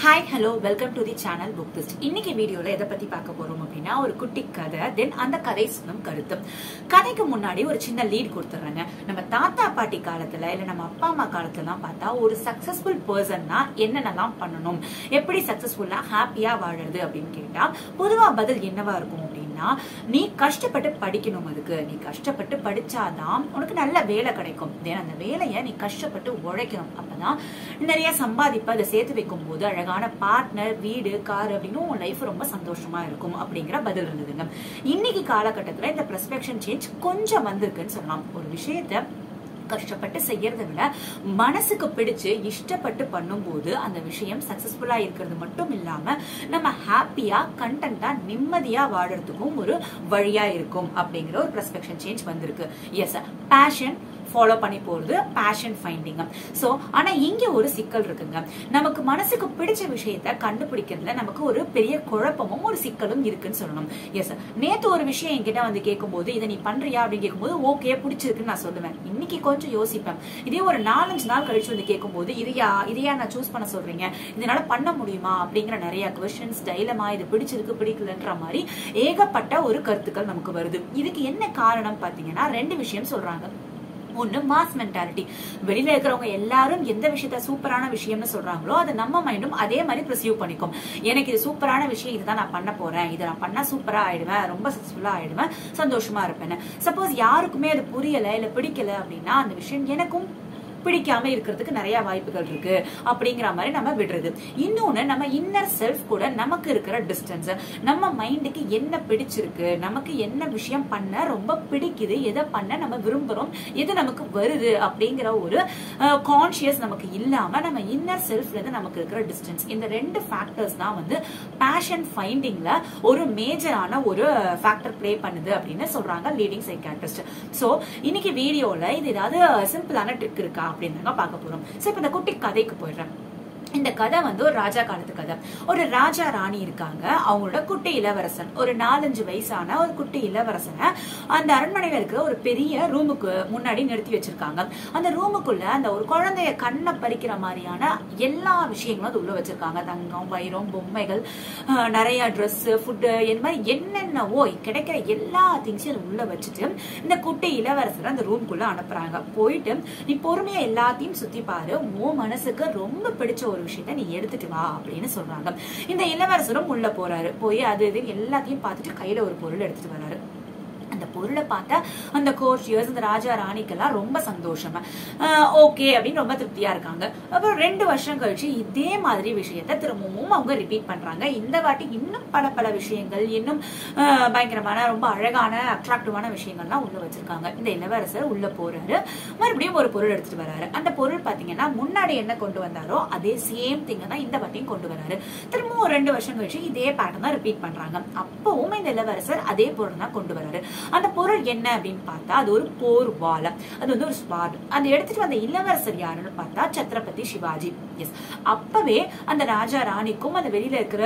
hi hello welcome to the channel book list இன்னைக்கு வீடியோல எதை பத்தி பார்க்க போறோம் அப்படின்னா ஒரு குட்டி கதை தென் அந்த கதை சொன்னும் கருத்து கதைக்கு முன்னாடி ஒரு சின்ன லீட் கொடுத்துறாங்க நம்ம தாத்தா பாட்டி காலத்துல இல்ல நம்ம அப்பா அம்மா காலத்துலலாம் பார்த்தா ஒரு சக்சஸ்ஃபுல் பர்சன்னா என்னென்னலாம் பண்ணணும் எப்படி சக்சஸ்ஃபுல்லா ஹாப்பியா வாழறது அப்படின்னு கேட்டா பொதுவா பதில் என்னவா இருக்கும் அப்படின்னா நீ கஷ்டப்பட்டு படிக்கணும் அதுக்கு நீ கஷ்டப்பட்டு படிச்சாதான் உனக்கு நல்ல வேலை கிடைக்கும் தென் அந்த வேலையை நீ கஷ்டப்பட்டு உழைக்கணும் அப்பதான் நிறைய சம்பாதிப்ப அதை சேர்த்து வைக்கும் போது அழகான பார்ட்னர் வீடு கார் அப்படின்னு உன் லைஃப் ரொம்ப சந்தோஷமா இருக்கும் அப்படிங்கிற பதில் இருந்ததுங்க இன்னைக்கு காலகட்டத்துல இந்த பிரஸ்பெக்ஷன் சேஞ்ச் கொஞ்சம் வந்திருக்குன்னு சொல்லலாம் ஒரு விஷயத்த கஷ்டப்பட்டு செய்யறதை விட மனசுக்கு பிடிச்சு இஷ்டப்பட்டு பண்ணும்போது அந்த விஷயம் சக்சஸ்ஃபுல்லா இருக்கிறது மட்டும் இல்லாம நம்ம ஹாப்பியா கண்டென்ட்டா நிம்மதியா வாழறதுக்கும் ஒரு வழியா இருக்கும் அப்படிங்கிற ஒரு பிரஸ்பெக்ஷன் சேஞ்ச் வந்திருக்கு எஸ் பேஷன் ஃபாலோ பண்ணி போறது பேஷன் ஃபைண்டிங் ஸோ ஆனா இங்க ஒரு சிக்கல் இருக்குங்க நமக்கு மனசுக்கு பிடிச்ச விஷயத்த கண்டுபிடிக்கிறதுல நமக்கு ஒரு பெரிய குழப்பமும் ஒரு சிக்கலும் இருக்குன்னு சொல்லணும் எஸ் நேத்து ஒரு விஷயம் என்கிட்ட வந்து கேட்கும்போது இதை நீ பண்றியா அப்படின்னு கேட்கும்போது ஓகே பிடிச்சிருக்குன்னு நான் சொல்லுவேன் இன்னைக்கு கொஞ்சம் யோசிப்பேன் இதே ஒரு நாலஞ்சு நாள் கழிச்சு வந்து கேட்கும்போது இதையா இதையா நான் சூஸ் பண்ண சொல்றீங்க இதனால பண்ண முடியுமா அப்படிங்கிற நிறைய கொஸ்டின்ஸ் டைலமா இது பிடிச்சிருக்கு பிடிக்கலன்ற மாதிரி ஏகப்பட்ட ஒரு கருத்துக்கள் நமக்கு வருது இதுக்கு என்ன காரணம் பாத்தீங்கன்னா ரெண்டு விஷயம் சொல்றாங்க ஒண்ணு மாஸ் மென்டாலிட்டி வெளியில இருக்கிறவங்க எல்லாரும் எந்த விஷயத்த சூப்பரான விஷயம்னு சொல்றாங்களோ அதை நம்ம மைண்டும் அதே மாதிரி ப்ரிசீவ் பண்ணிக்கும் எனக்கு இது சூப்பரான விஷயம் இதுதான் நான் பண்ண போறேன் இதை நான் பண்ணா சூப்பரா ஆயிடுவேன் ரொம்ப சக்சஸ்ஃபுல்லா ஆயிடுவேன் சந்தோஷமா இருப்பேன் சப்போஸ் யாருக்குமே அது புரியல இல்ல பிடிக்கல அப்படின்னா அந்த விஷயம் எனக்கும் பிடிக்காம இருக்கிறதுக்கு நிறைய வாய்ப்புகள் இருக்கு அப்படிங்கிற மாதிரி நம்ம விடுறது இன்னொன்னு நம்ம இன்னர் செல்ஃப் கூட நமக்கு இருக்கிற டிஸ்டன்ஸ் நம்ம மைண்டுக்கு என்ன பிடிச்சிருக்கு நமக்கு என்ன விஷயம் பண்ண ரொம்ப பிடிக்குது எதை பண்ண நம்ம விரும்புறோம் எது நமக்கு வருது அப்படிங்கிற ஒரு கான்சியஸ் நமக்கு இல்லாம நம்ம இன்னர் செல்ஃப்ல இருந்து நமக்கு இருக்கிற டிஸ்டன்ஸ் இந்த ரெண்டு ஃபேக்டர்ஸ் தான் வந்து பேஷன் ஃபைண்டிங்ல ஒரு மேஜரான ஒரு ஃபேக்டர் பிளே பண்ணுது அப்படின்னு சொல்றாங்க லீடிங் சைக்காட்ரிஸ்ட் சோ இன்னைக்கு வீடியோல இது ஏதாவது சிம்பிளான ட்ரிக் இருக்கா அப்படின்னு பார்க்க போறோம் சோ இப்ப இந்த குட்டி கதைக்கு போயிடுறேன் இந்த கதை வந்து ஒரு ராஜா காலத்து கதை ஒரு ராஜா ராணி இருக்காங்க அவங்களோட குட்டி இளவரசன் ஒரு நாலஞ்சு வயசான ஒரு குட்டி இளவரசனை அந்த அரண்மனையில இருக்கிற ஒரு பெரிய ரூமுக்கு முன்னாடி நிறுத்தி வச்சிருக்காங்க அந்த ரூமுக்குள்ள அந்த ஒரு குழந்தைய கண்ணை பறிக்கிற மாதிரியான எல்லா விஷயங்களும் அது உள்ள வச்சிருக்காங்க தங்கம் வைரம் பொம்மைகள் நிறைய ட்ரெஸ் ஃபுட்டு இந்த மாதிரி என்னென்னவோ கிடைக்கிற எல்லா திங்ஸையும் அது உள்ள வச்சுட்டு இந்த குட்டி இளவரசரை அந்த ரூம்குள்ள அனுப்புறாங்க போயிட்டு நீ பொறுமையா எல்லாத்தையும் சுத்தி பாரு உன் மனசுக்கு ரொம்ப பிடிச்ச ஒரு விஷயத்த நீ எடுத்துட்டு வா அப்படின்னு சொல்றாங்க இந்த இளவரசரும் உள்ள போறாரு போய் அது இது எல்லாத்தையும் பார்த்துட்டு கையில ஒரு பொருள் எடுத்துட்டு வராரு அந்த பொருளை பார்த்தா அந்த கோர்ஷியர்ஸ் இந்த ராஜா ராணிக்கெல்லாம் ரொம்ப சந்தோஷமா ஓகே அப்படின்னு ரொம்ப திருப்தியா இருக்காங்க அப்புறம் ரெண்டு வருஷம் கழிச்சு இதே மாதிரி விஷயத்த திரும்பவும் அவங்க ரிப்பீட் பண்றாங்க இந்த வாட்டி இன்னும் பல பல விஷயங்கள் இன்னும் பயங்கரமான ரொம்ப அழகான அட்ராக்டிவான விஷயங்கள்லாம் உள்ள வச்சிருக்காங்க இந்த இளவரசர் உள்ள போறாரு மறுபடியும் ஒரு பொருள் எடுத்துட்டு வராரு அந்த பொருள் பாத்தீங்கன்னா முன்னாடி என்ன கொண்டு வந்தாரோ அதே சேம் திங்க தான் இந்த வாட்டியும் கொண்டு வராரு திரும்பவும் ஒரு ரெண்டு வருஷம் கழிச்சு இதே பேட்டர்ன் தான் ரிப்பீட் பண்றாங்க அப்பவும் இந்த இளவரசர் அதே பொருள் தான் கொண்டு வராரு அந்த பொருள் என்ன அப்படின்னு பார்த்தா அது ஒரு போர் வாலம் அது வந்து ஒரு ஸ்வாட் அந்த எடுத்துட்டு வந்த இளவரசர் யாருன்னு பார்த்தா சத்ரபதி சிவாஜி எஸ் அப்பவே அந்த ராஜா ராணிக்கும் அந்த வெளியில இருக்கிற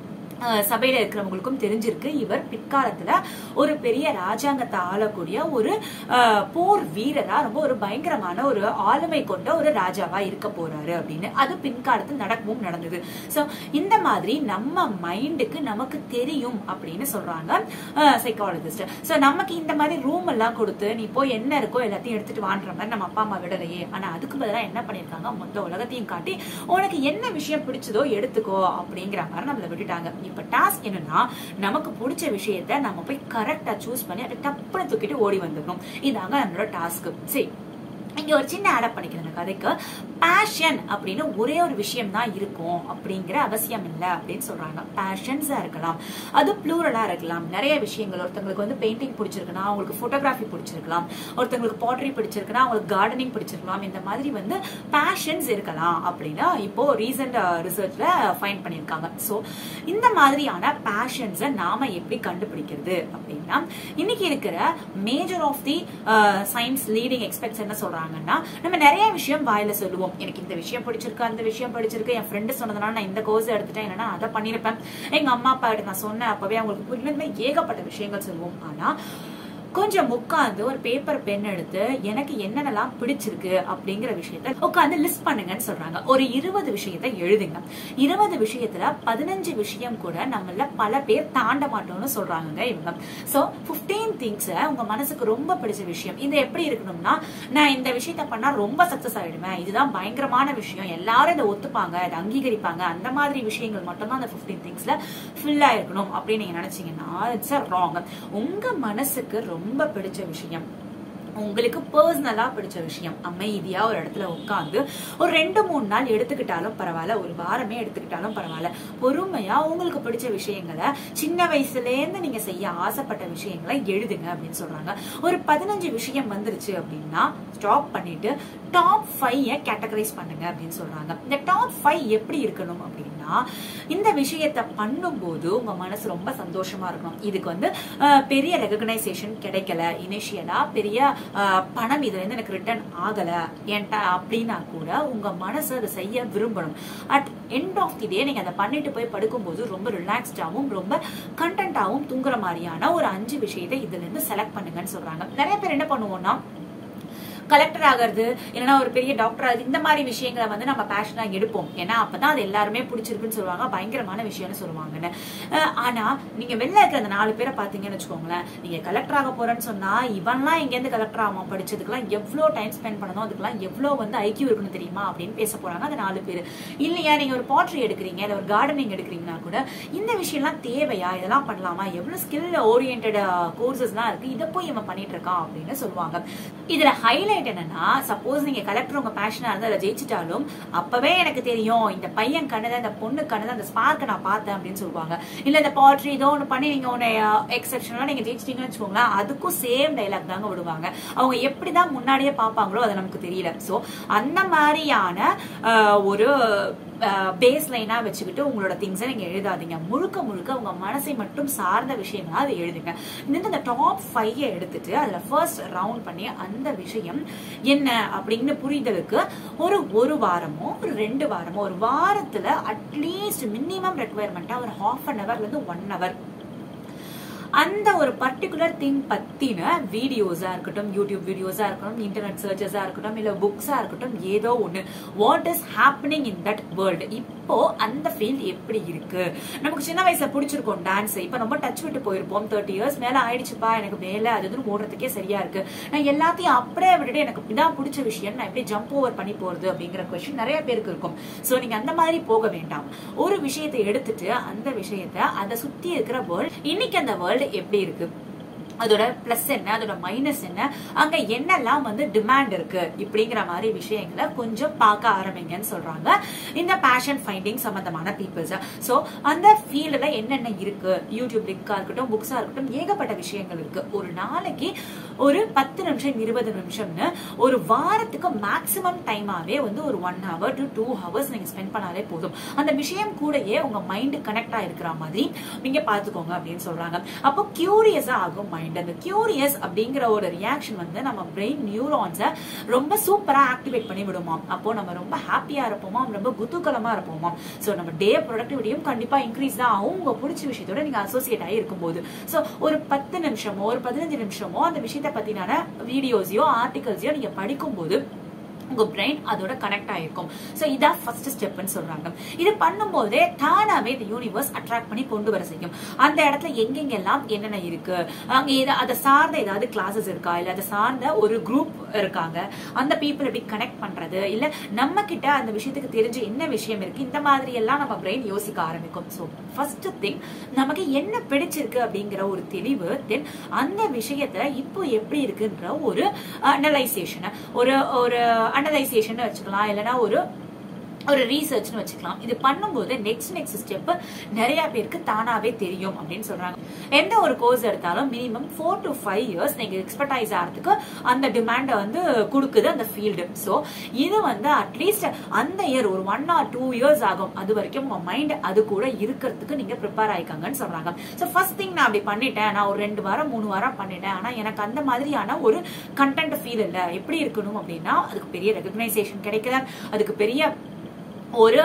சபையில இருக்கிறவங்களுக்கும் தெரிஞ்சிருக்கு இவர் பிற்காலத்துல ஒரு பெரிய ராஜாங்கத்தை ஆளக்கூடிய ஒரு போர் வீரரா ரொம்ப ஒரு பயங்கரமான ஒரு ஆளுமை கொண்ட ஒரு ராஜாவா இருக்க போறாரு அப்படின்னு அது பின்காலத்தில் நடக்கவும் நடந்தது சோ இந்த மாதிரி நம்ம மைண்டுக்கு நமக்கு தெரியும் அப்படின்னு சொல்றாங்க சைக்காலஜிஸ்ட் சோ நமக்கு இந்த மாதிரி ரூம் எல்லாம் கொடுத்து நீ போய் என்ன இருக்கோ எல்லாத்தையும் எடுத்துட்டு வான்ற மாதிரி நம்ம அப்பா அம்மா விடலையே ஆனா அதுக்கு பதிலாக என்ன பண்ணிருக்காங்க மொத்த உலகத்தையும் காட்டி உனக்கு என்ன விஷயம் பிடிச்சதோ எடுத்துக்கோ அப்படிங்கிற மாதிரி நம்மள விட்டுட்டாங்க இப்ப டாஸ்க் என்னன்னா நமக்கு பிடிச்ச விஷயத்த நம்ம போய் கரெக்டா சூஸ் பண்ணி அதை டப்புன்னு தூக்கிட்டு ஓடி வந்துடணும் இதாங்க நம்மளோட டாஸ்க் சரி இங்க ஒரு சின்ன ஆடப் பண்ணிக்கிறேன் இந்த கதைக்கு பேஷன் அப்படின்னு ஒரே ஒரு விஷயம் தான் இருக்கும் அப்படிங்கிற அவசியம் இல்லை அப்படின்னு சொல்றாங்க பேஷன்ஸா இருக்கலாம் அது ப்ளூரலா இருக்கலாம் நிறைய விஷயங்கள் ஒருத்தங்களுக்கு வந்து பெயிண்டிங் பிடிச்சிருக்குன்னா அவங்களுக்கு போட்டோகிராஃபி பிடிச்சிருக்கலாம் ஒருத்தங்களுக்கு பாட்ரி பிடிச்சிருக்குன்னா அவங்களுக்கு கார்டனிங் பிடிச்சிருக்கலாம் இந்த மாதிரி வந்து பேஷன்ஸ் இருக்கலாம் அப்படின்னா இப்போ ரீசெண்ட் ரிசர்ச்ல ஃபைன் பண்ணியிருக்காங்க ஸோ இந்த மாதிரியான பேஷன்ஸை நாம எப்படி கண்டுபிடிக்கிறது அப்படின்னா இன்னைக்கு இருக்கிற major of the science leading experts என்ன சொல்றாங்க சொல்றாங்கன்னா நம்ம நிறைய விஷயம் வாயில சொல்லுவோம் எனக்கு இந்த விஷயம் பிடிச்சிருக்கு அந்த விஷயம் பிடிச்சிருக்கு என் ஃப்ரெண்டு சொன்னதுனால நான் இந்த கோர்ஸ் எடுத்துட்டேன் இல்லைன்னா அதை பண்ணிருப்பேன் எங்க அம்மா அப்பா நான் சொன்னேன் அப்பவே அவங்களுக்கு புரியல இந்த மாதிரி ஏகப்பட்ட விஷயங்கள் சொல்லுவோம் ஆனா கொஞ்சம் உட்காந்து ஒரு பேப்பர் பென் எடுத்து எனக்கு என்னென்னலாம் பிடிச்சிருக்கு அப்படிங்கிற விஷயத்த உட்காந்து லிஸ்ட் பண்ணுங்கன்னு சொல்றாங்க ஒரு இருபது விஷயத்த எழுதுங்க இருபது விஷயத்துல பதினஞ்சு விஷயம் கூட நம்மள பல பேர் தாண்ட மாட்டோம்னு சொல்றாங்க இவங்க சோ பிப்டீன் திங்ஸ் உங்க மனசுக்கு ரொம்ப பிடிச்ச விஷயம் இது எப்படி இருக்கணும்னா நான் இந்த விஷயத்த பண்ணா ரொம்ப சக்சஸ் ஆயிடுவேன் இதுதான் பயங்கரமான விஷயம் எல்லாரும் இதை ஒத்துப்பாங்க இதை அங்கீகரிப்பாங்க அந்த மாதிரி விஷயங்கள் மட்டும்தான் அந்த பிப்டீன் திங்ஸ்ல ஃபில் ஆயிருக்கணும் அப்படின்னு நீங்க நினைச்சீங்கன்னா இட்ஸ் ராங் உங்க மனசுக்கு ரொம்ப பிடிச்ச விஷயம் உங்களுக்கு பர்சனலா பிடிச்ச விஷயம் அமைதியா ஒரு இடத்துல உட்காந்து ஒரு ரெண்டு மூணு நாள் எடுத்துக்கிட்டாலும் பரவாயில்ல ஒரு வாரமே எடுத்துக்கிட்டாலும் பரவாயில்ல பொறுமையா உங்களுக்கு பிடிச்ச விஷயங்களை சின்ன வயசுல இருந்து நீங்க செய்ய ஆசைப்பட்ட விஷயங்களை எழுதுங்க அப்படின்னு சொல்றாங்க ஒரு பதினஞ்சு விஷயம் வந்துருச்சு அப்படின்னா ஸ்டாப் பண்ணிட்டு டாப் ஃபைவ் கேட்டகரைஸ் பண்ணுங்க அப்படின்னு சொல்றாங்க இந்த டாப் ஃபைவ் எப்படி இருக்கணும் அப்படின்னா இந்த விஷயத்த பண்ணும்போது உங்க மனசு ரொம்ப சந்தோஷமா இருக்கணும் இதுக்கு வந்து அஹ், பெரிய ரெகக்னைசேஷன் கிடைக்கல இனிஷியலா பெரிய அஹ், பணம் இதுல இருந்து எனக்கு ரிட்டர்ன் ஆகல என்கிட்ட அப்படின்னா கூட உங்க மனசு அதை செய்ய விரும்பணும் at end of the day நீங்க அதை பண்ணிட்டு போய் படுக்கும்போது ரொம்ப ரிலாக்ஸ்டாவும் ரொம்ப கண்டென்ட்டாவும் தூங்குற மாதிரியான ஒரு அஞ்சு விஷயத்தை இதுல இருந்து செலக்ட் பண்ணுங்கன்னு சொல்றாங்க நிறைய பேர் என்ன பண்ணுவோம்னா கலெக்டர் ஆகிறது இல்லைன்னா ஒரு பெரிய டாக்டர் ஆகுது இந்த மாதிரி விஷயங்களை வந்து நம்ம பேஷனா எடுப்போம் ஏன்னா அப்பதான் அது எல்லாருமே பிடிச்சிருக்குன்னு சொல்லுவாங்க பயங்கரமான விஷயம்னு சொல்லுவாங்கன்னு அஹ் ஆனா நீங்க வெளில இருக்கிற அந்த நாலு பேரை பாத்தீங்கன்னு வச்சுக்கோங்களேன் நீங்க கலெக்டர் ஆக போறேன்னு சொன்னா இவன்லாம் இங்க இருந்து கலெக்டர் ஆகாம படிச்சதுக்கெல்லாம் எவ்வளவு டைம் ஸ்பெண்ட் பண்ணணும் அதுக்கெல்லாம் எவ்வளவு வந்து ஐக்கியம் இருக்குன்னு தெரியுமா அப்படின்னு பேச போறாங்க அந்த நாலு பேர் இல்லையா நீங்க ஒரு பாட்ரி எடுக்கிறீங்க இல்ல ஒரு கார்டனிங் எடுக்கிறீங்கன்னா கூட இந்த விஷயம்லாம் தேவையா இதெல்லாம் பண்ணலாமா எவ்வளவு ஸ்கில் ஓரியன்ட் கோர்சஸ்லாம் இருக்கு இதை போய் இவன் பண்ணிட்டு இருக்கான் அப்படின்னு சொல்லுவாங்க இதுல ஹைலைட் என்னன்னா சப்போஸ் நீங்க கலெக்டர் உங்க பேஷனா இருந்து அதை ஜெயிச்சிட்டாலும் அப்பவே எனக்கு தெரியும் இந்த பையன் கண்ணுதான் இந்த பொண்ணு கண்ணுதான் அந்த ஸ்பார்க்கை நான் பார்த்தேன் அப்படின்னு சொல்லுவாங்க இல்ல இந்த பாட்ரி ஏதோ ஒண்ணு பண்ணி நீங்க ஒன்னு எக்ஸெப்ஷனலா நீங்க ஜெயிச்சிட்டீங்கன்னு வச்சுக்கோங்களேன் அதுக்கும் சேம் டைலாக் தாங்க விடுவாங்க அவங்க எப்படிதான் முன்னாடியே பார்ப்பாங்களோ அது நமக்கு தெரியல சோ அந்த மாதிரியான ஆஹ், ஒரு பேஸ் லைனா வச்சுக்கிட்டு உங்களோட திங்ஸை நீங்க எழுதாதீங்க முழுக்க முழுக்க உங்க மனசை மட்டும் சார்ந்த விஷயங்களா அதை எழுதுங்க இந்த இந்த டாப் ஃபைவ் எடுத்துட்டு அதுல ஃபர்ஸ்ட் ரவுண்ட் பண்ணி அந்த விஷயம் என்ன அப்படின்னு புரிதலுக்கு ஒரு ஒரு வாரமோ ஒரு ரெண்டு வாரமோ ஒரு வாரத்துல அட்லீஸ்ட் மினிமம் ரெக்குவயர்மெண்டா ஒரு ஹாஃப் அன் ஹவர்ல இருந்து ஒன் ஹவர் அந்த ஒரு பர்டிகுலர் திங் பத்தின வீடியோஸா இருக்கட்டும் யூடியூப் வீடியோஸா இருக்கட்டும் இன்டர்நெட் சர்ச்சஸா இருக்கட்டும் இல்ல புக்ஸா இருக்கட்டும் ஏதோ ஒண்ணு what is happening in that world இப்போ அந்த ஃபீல்ட் எப்படி இருக்கு நமக்கு சின்ன வயசுல பிடிச்சிருக்கோம் டான்ஸ் இப்ப ரொம்ப டச் விட்டு போயிருப்போம் தேர்ட்டி இயர்ஸ் மேல ஆயிடுச்சுப்பா எனக்கு வேலை அது இதுன்னு ஓடுறதுக்கே சரியா இருக்கு நான் எல்லாத்தையும் அப்படியே விட்டுட்டு எனக்கு இதான் பிடிச்ச விஷயம் நான் எப்படி ஜம்ப் ஓவர் பண்ணி போறது அப்படிங்கிற கொஸ்டின் நிறைய பேருக்கு இருக்கும் சோ நீங்க அந்த மாதிரி போக வேண்டாம் ஒரு விஷயத்தை எடுத்துட்டு அந்த விஷயத்தை அதை சுத்தி இருக்கிற வேர்ல்ட் இன்னைக்கு அந்த வேர்ல்டு எப்படி இருக்கு அதோட பிளஸ் என்ன அதோட மைனஸ் என்ன அங்க என்னெல்லாம் வந்து டிமாண்ட் இருக்கு இப்படிங்கிற மாதிரி விஷயங்களை கொஞ்சம் பார்க்க ஆரம்பிங்கன்னு சொல்றாங்க இந்த பேஷன் ஃபைண்டிங் சம்பந்தமான பீப்புள்ஸ் சோ அந்த ஃபீல்டுல என்னென்ன இருக்கு யூடியூப் லிங்கா இருக்கட்டும் புக்ஸா இருக்கட்டும் ஏகப்பட்ட விஷயங்கள் இருக்கு ஒரு நாளைக்கு ஒரு பத்து நிமிஷம் இருபது நிமிஷம்னு ஒரு வாரத்துக்கு மேக்சிமம் டைமாவே வந்து ஒரு one hour to two hours நீங்க ஸ்பெண்ட் பண்ணாலே போதும் அந்த விஷயம் கூடயே உங்க மைண்ட் கனெக்ட் ஆயிருக்கிற மாதிரி நீங்க பாத்துக்கோங்க அப்படின்னு சொல்றாங்க அப்போ கியூரியஸா ஆகும் மைண்ட் அந்த கியூரியஸ் அப்படிங்கிற ஒரு ரியாக்ஷன் வந்து நம்ம பிரெயின் நியூரான்ஸை ரொம்ப சூப்பரா ஆக்டிவேட் பண்ணி விடுமாம் அப்போ நம்ம ரொம்ப ஹாப்பியா இருப்போமா ரொம்ப குதூகலமா இருப்போமா சோ நம்ம டே ப்ரொடக்டிவிட்டியும் கண்டிப்பா இன்க்ரீஸ் தான் ஆகும் உங்க பிடிச்ச விஷயத்தோட நீங்க அசோசியேட் ஆகி இருக்கும்போது சோ ஒரு பத்து நிமிஷமோ ஒரு பதினஞ்சு நிமிஷமோ அந்த விஷயத்தை பத்தினான வீடியோஸையோ ஆர்டிகல்ஸையோ நீங்க படிக்கும்போது உங்க பிரெயின் அதோட கனெக்ட் ஆயிருக்கும் சோ இதான் ஃபர்ஸ்ட் ஸ்டெப்னு சொல்றாங்க இது பண்ணும்போதே தானாவே இந்த யூனிவர்ஸ் அட்ராக்ட் பண்ணி கொண்டு வர செய்யும் அந்த இடத்துல எங்கெங்கெல்லாம் என்னென்ன இருக்கு அங்க ஏதா அதை சார்ந்த ஏதாவது கிளாஸஸ் இருக்கா இல்ல அதை சார்ந்த ஒரு குரூப் இருக்காங்க அந்த பீப்புள் எப்படி கனெக்ட் பண்றது இல்ல நம்ம கிட்ட அந்த விஷயத்துக்கு தெரிஞ்சு என்ன விஷயம் இருக்கு இந்த மாதிரி எல்லாம் நம்ம பிரெயின் யோசிக்க ஆரம்பிக்கும் சோ ஃபர்ஸ்ட் திங் நமக்கு என்ன பிடிச்சிருக்கு அப்படிங்கிற ஒரு தெளிவு தென் அந்த விஷயத்த இப்போ எப்படி இருக்குன்ற ஒரு அனலைசேஷன் ஒரு ஒரு அனலைசேஷன் வச்சுக்கலாம் இல்லைன்னா ஒரு ஒரு ரீசர்ச்னு வச்சுக்கலாம் இது பண்ணும்போது நெக்ஸ்ட் நெக்ஸ்ட் ஸ்டெப் நிறைய பேருக்கு தானாவே தெரியும் அப்படின்னு சொல்றாங்க எந்த ஒரு கோர்ஸ் எடுத்தாலும் minimum four to five years நீங்க எக்ஸ்பர்டைஸ் ஆகிறதுக்கு அந்த டிமாண்டை வந்து கொடுக்குது அந்த ஃபீல்டு ஸோ இது வந்து அட்லீஸ்ட் அந்த இயர் ஒரு ஒன் ஆர் டூ இயர்ஸ் ஆகும் அது வரைக்கும் உங்க மைண்ட் அது கூட இருக்கிறதுக்கு நீங்க ப்ரிப்பேர் ஆயிக்காங்கன்னு சொல்றாங்க ஸோ ஃபர்ஸ்ட் திங் நான் அப்படி பண்ணிட்டேன் நான் ஒரு ரெண்டு வாரம் மூணு வாரம் பண்ணிட்டேன் ஆனா எனக்கு அந்த மாதிரியான ஒரு கண்டென்ட் ஃபீல் இல்லை எப்படி இருக்கணும் அப்படின்னா அதுக்கு பெரிய ரெகக்னைசேஷன் கிடைக்கல அதுக்கு பெரிய ஒரு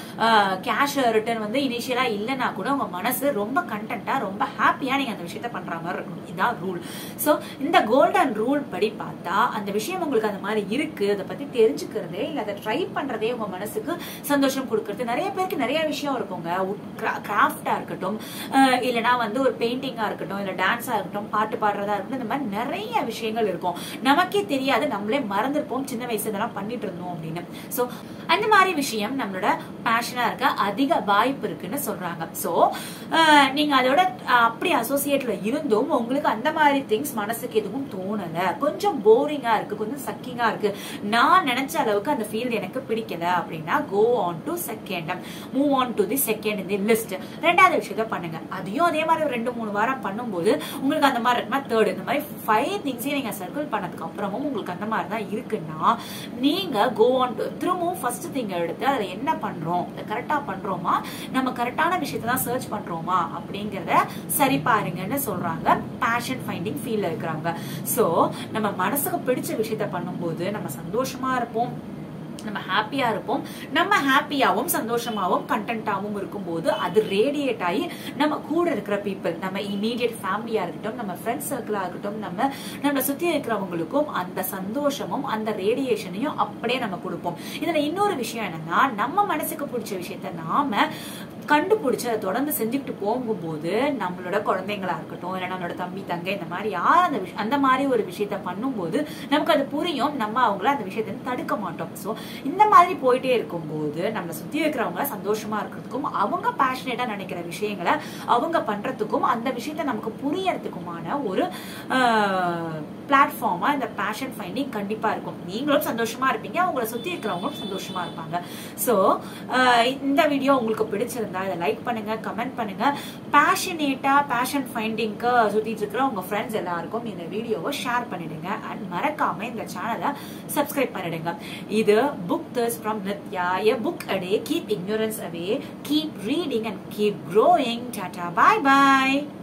கேஷ் ரிட்டர்ன் வந்து இனிஷியலா இல்லைன்னா கூட உங்க மனசு ரொம்ப கண்டென்ட்டா ரொம்ப ஹாப்பியா நீங்க அந்த விஷயத்த பண்ற மாதிரி இருக்கணும் இதான் ரூல் சோ இந்த கோல்டன் ரூல் படி பார்த்தா அந்த விஷயம் உங்களுக்கு அந்த மாதிரி இருக்கு அதை பத்தி தெரிஞ்சுக்கிறதே இல்ல அதை ட்ரை பண்றதே உங்க மனசுக்கு சந்தோஷம் கொடுக்கறது நிறைய பேருக்கு நிறைய விஷயம் இருக்குங்க கிராஃப்டா இருக்கட்டும் அஹ் இல்லைன்னா வந்து ஒரு பெயிண்டிங்கா இருக்கட்டும் இல்ல டான்ஸா இருக்கட்டும் பாட்டு பாடுறதா இருக்கட்டும் இந்த மாதிரி நிறைய விஷயங்கள் இருக்கும் நமக்கே தெரியாது நம்மளே மறந்துருப்போம் சின்ன வயசு இதெல்லாம் பண்ணிட்டு இருந்தோம் அப்படின்னு சோ அந்த மாதிரி விஷயம் நம்மளோட பேஷனா இருக்க அதிக வாய்ப்பு இருக்குன்னு சொல்றாங்க சோ நீங்க அதோட அஹ், அப்படி அசோசியேட்ல இருந்தும் உங்களுக்கு அந்த மாதிரி திங்ஸ் மனசுக்கு எதுவும் தோணல கொஞ்சம் போரிங்கா இருக்கு கொஞ்சம் சக்கிங்கா இருக்கு நான் நினைச்ச அளவுக்கு அந்த ஃபீல்ட் எனக்கு பிடிக்கல அப்படின்னா go on to second move on to the second இந்த லிஸ்ட் ரெண்டாவது விஷயத்த பண்ணுங்க அதையும் அதே மாதிரி ஒரு ரெண்டு மூணு வாரம் பண்ணும்போது உங்களுக்கு அந்த மாதிரி இருக்குமா தேர்ட் இந்த மாதிரி ஃபைவ் திங்ஸையும் நீங்க சர்க்கிள் பண்ணதுக்கு அப்புறமும் உங்களுக்கு அந்த மாதிரி தான் இருக்குன்னா நீங்க கோ ஆன் டு திரும்பவும் ஃபர்ஸ்ட் திங்க எடுத்து அதுல என்ன பண்றோம் கரெக்டா பண்றோமா நம்ம கரெக்டான விஷயத்தை தான் சர்ச் பண்றோமா அப்படிங்கறத சரி பாருங்கன்னு சொல்றாங்க பேஷன் ஃபைண்டிங் ஃபீல்ல இருக்கிறாங்க சோ நம்ம மனசுக்கு பிடிச்ச விஷயத்த பண்ணும்போது நம்ம சந்தோஷமா இருப்போம் நம்ம ஹாப்பியா இருப்போம் நம்ம ஹாப்பியாவும் சந்தோஷமாவும் கண்டென்ட்டாவும் இருக்கும்போது அது ரேடியேட் ஆகி நம்ம கூட இருக்கிற பீப்புள் நம்ம இமீடியட் ஃபேமிலியா இருக்கட்டும் நம்ம ஃப்ரெண்ட்ஸ் சர்க்கிளா இருக்கட்டும் நம்ம நம்மளை சுத்தி இருக்கிறவங்களுக்கும் அந்த சந்தோஷமும் அந்த ரேடியேஷனையும் அப்படியே நம்ம கொடுப்போம் இதுல இன்னொரு விஷயம் என்னன்னா நம்ம மனசுக்கு பிடிச்ச விஷயத்த நாம கண்டுபிடிச்சு அதை தொடர்ந்து செஞ்சுக்கிட்டு போகும்போது நம்மளோட குழந்தைங்களா இருக்கட்டும் இல்லை நம்மளோட தம்பி தங்கை இந்த மாதிரி யார் அந்த விஷயம் அந்த மாதிரி ஒரு விஷயத்த பண்ணும்போது நமக்கு அது புரியும் நம்ம அவங்கள அந்த விஷயத்தை வந்து தடுக்க மாட்டோம் ஸோ இந்த மாதிரி போயிட்டே இருக்கும்போது நம்மளை சுத்தி இருக்கிறவங்க சந்தோஷமா இருக்கிறதுக்கும் அவங்க பேஷனேட்டா நினைக்கிற விஷயங்களை அவங்க பண்றதுக்கும் அந்த விஷயத்த நமக்கு புரியறதுக்குமான ஒரு பிளாட்ஃபார்மா இந்த பேஷன் ஃபைண்டிங் கண்டிப்பா இருக்கும் நீங்களும் சந்தோஷமா இருப்பீங்க அவங்கள சுத்தி இருக்கிறவங்களும் சந்தோஷமா இருப்பாங்க ஸோ இந்த வீடியோ உங்களுக்கு பிடிச்சிருந்தா இதை லைக் பண்ணுங்க கமெண்ட் பண்ணுங்க பேஷனேட்டா பேஷன் ஃபைண்டிங்க்கு சுத்திட்டு இருக்கிற உங்க ஃப்ரெண்ட்ஸ் எல்லாருக்கும் இந்த வீடியோவை ஷேர் பண்ணிடுங்க அண்ட் மறக்காம இந்த சேனலை சப்ஸ்கிரைப் பண்ணிடுங்க இது book thoughts from Nithya a book a day keep ignorance away keep reading and keep growing tata bye bye